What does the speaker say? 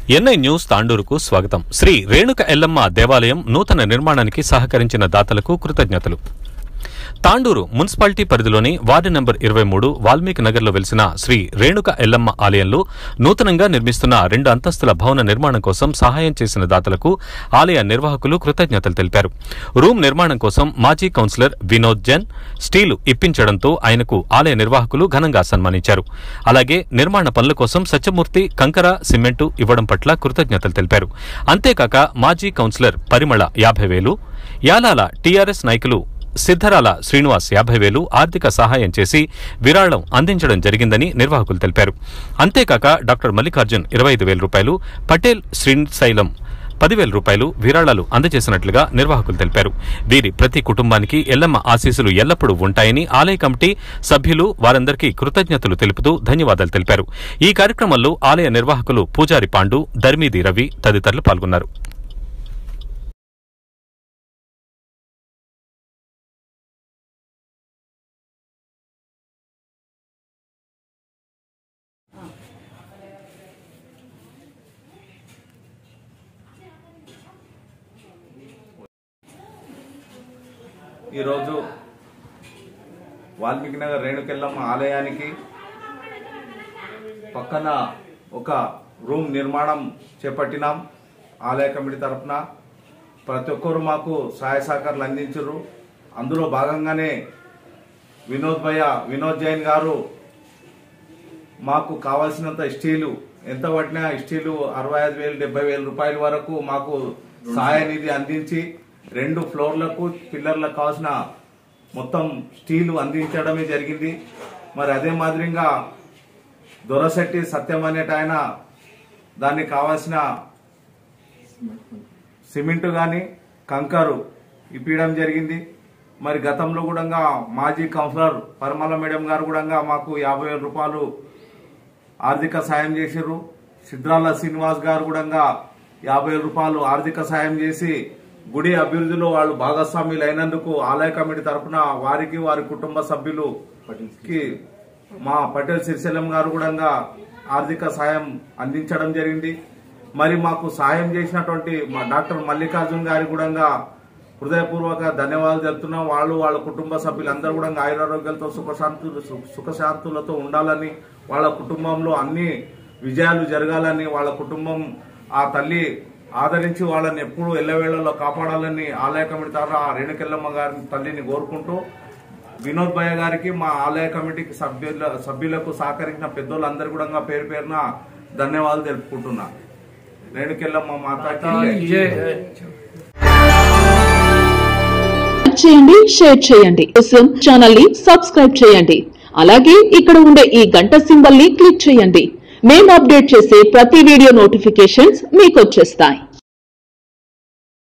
NI news తాండూరుకు స్వాగతం శ్రీ రేణుక ఎల్లమ్మ దేవాలయం నూతన నిర్మాణానికి సహకరించిన దాతలకు కృతజ్ఞతలు తాండూరు మున్సిపాలిటీ పరిధిలోని వార్డు నెంబర్ ఇరవై మూడు వాల్మీకి నగర్లో వెలిసిన శ్రీ రేణుక ఎల్లమ్మ ఆలయంలో నూతనంగా నిర్మిస్తున్న రెండు అంతస్తుల భవన నిర్మాణం కోసం సహాయం చేసిన దాతలకు ఆలయ నిర్వాహకులు కృతజ్ఞతలు తెలిపారు రూమ్ నిర్మాణం కోసం మాజీ కౌన్సిలర్ వినోద్ జన్ స్టీలు ఇప్పించడంతో ఆయనకు ఆలయ నిర్వాహకులు ఘనంగా సన్మానించారు అలాగే నిర్మాణ పనుల కోసం సత్యమూర్తి కంకర సిమెంటు ఇవ్వడం పట్ల కృతజ్ఞతలు తెలిపారు అంతేకాక మాజీ కౌన్సిలర్ పరిమళ యాభై వేలు యాలాల టీఆర్ఎస్ నాయకులు సిద్ధరాల శ్రీనివాస్ యాభై వేలు ఆర్థిక సహాయం చేసి విరాళం అందించడం జరిగిందని నిర్వాహకులు తెలిపారు అంతేకాక డాక్టర్ మల్లికార్జున్ ఇరవై ఐదు వేల రూపాయలు పటేల్ శ్రీశైలం పదివేల రూపాయలు విరాళాలు అందజేసినట్లుగా నిర్వాహకులు తెలిపారు వీరి ప్రతి కుటుంబానికి ఎల్లమ్మ ఆశీస్సులు ఎల్లప్పుడూ ఉంటాయని ఆలయ కమిటీ సభ్యులు వారందరికీ కృతజ్ఞతలు తెలుపుతూ ధన్యవాదాలు తెలిపారు ఈ కార్యక్రమంలో ఆలయ నిర్వాహకులు పూజారి పాండు ధర్మీది రవి తదితరులు పాల్గొన్నారు ఈరోజు వాల్మీకి నగర్ రేణుకెళ్ళమ్మ ఆలయానికి పక్కన ఒక రూమ్ నిర్మాణం చేపట్టినాం ఆలయ కమిటీ తరఫున ప్రతి ఒక్కరు మాకు సహాయ సహకారాలు అందించారు అందులో భాగంగానే వినోద్ భయ్య వినోద్ జైన్ గారు మాకు కావాల్సినంత స్టీలు ఎంత పట్టినా స్టీలు అరవై ఐదు వేలు డెబ్బై వేల రూపాయల వరకు మాకు సహాయ నిధి అందించి రెండు ఫ్లోర్లకు పిల్లర్లకు కావాల్సిన మొత్తం స్టీలు అందించడమే జరిగింది మరి అదే మాదిరిగా దొరశెట్టి సత్యం అనేట ఆయన దానికి కావాల్సిన సిమెంట్ కానీ కంకరు ఇప్పించడం జరిగింది మరి గతంలో కూడా మాజీ కౌన్సిలర్ పరిమళ మేడం గారు కూడా మాకు యాభై వేల రూపాయలు ఆర్థిక సాయం చేసిర్రు సిద్రాల శ్రీనివాస్ గారు కూడా యాభై వేల రూపాయలు ఆర్థిక సాయం చేసి గుడి అభివృద్ధిలో వాళ్ళు భాగస్వాములు అయినందుకు ఆలయ కమిటీ తరఫున వారికి వారి కుటుంబ సభ్యులుకి మా పటేల్ సిరిశైలం గారు కూడా ఆర్థిక సాయం అందించడం జరిగింది మరి మాకు సాయం చేసినటువంటి మా డాక్టర్ మల్లికార్జున్ గారి కూడా హృదయపూర్వక ధన్యవాదాలు తెలుపుతున్నాం వాళ్ళు వాళ్ళ కుటుంబ సభ్యులందరూ కూడా ఆయురారోగ్యాలతో సుఖశాంతులు సుఖశాంతులతో ఉండాలని వాళ్ళ కుటుంబంలో అన్ని విజయాలు జరగాలని వాళ్ళ కుటుంబం ఆ తల్లి ఆదరించి వాళ్ళని ఎప్పుడూ ఎల్లవేళలో కాపాడాలని ఆలయ కమిటీ ద్వారా ఆ రేణుకెల్లమ్మ గారి తల్లిని కోరుకుంటూ వినోద్ భయ్య గారికి మా ఆలయ కమిటీకి సభ్యుల సభ్యులకు సహకరించిన పెద్దోళ్ళందరూ కూడా పేరు పేరున ధన్యవాదాలు తెలుపుకుంటున్నా రేణుకెల్లమ్మ మాతాకి జై. లైక్ చేయండి షేర్ చేయండి కోసం ఛానల్ ని సబ్స్క్రైబ్ చేయండి అలాగే ఇక్కడ ఉండే ఈ గంట సింబల్ ని క్లిక్ చేయండి మేము అప్డేట్ చేసే ప్రతి వీడియో నోటిఫికేషన్స్ మీకు వచ్చేస్తాయి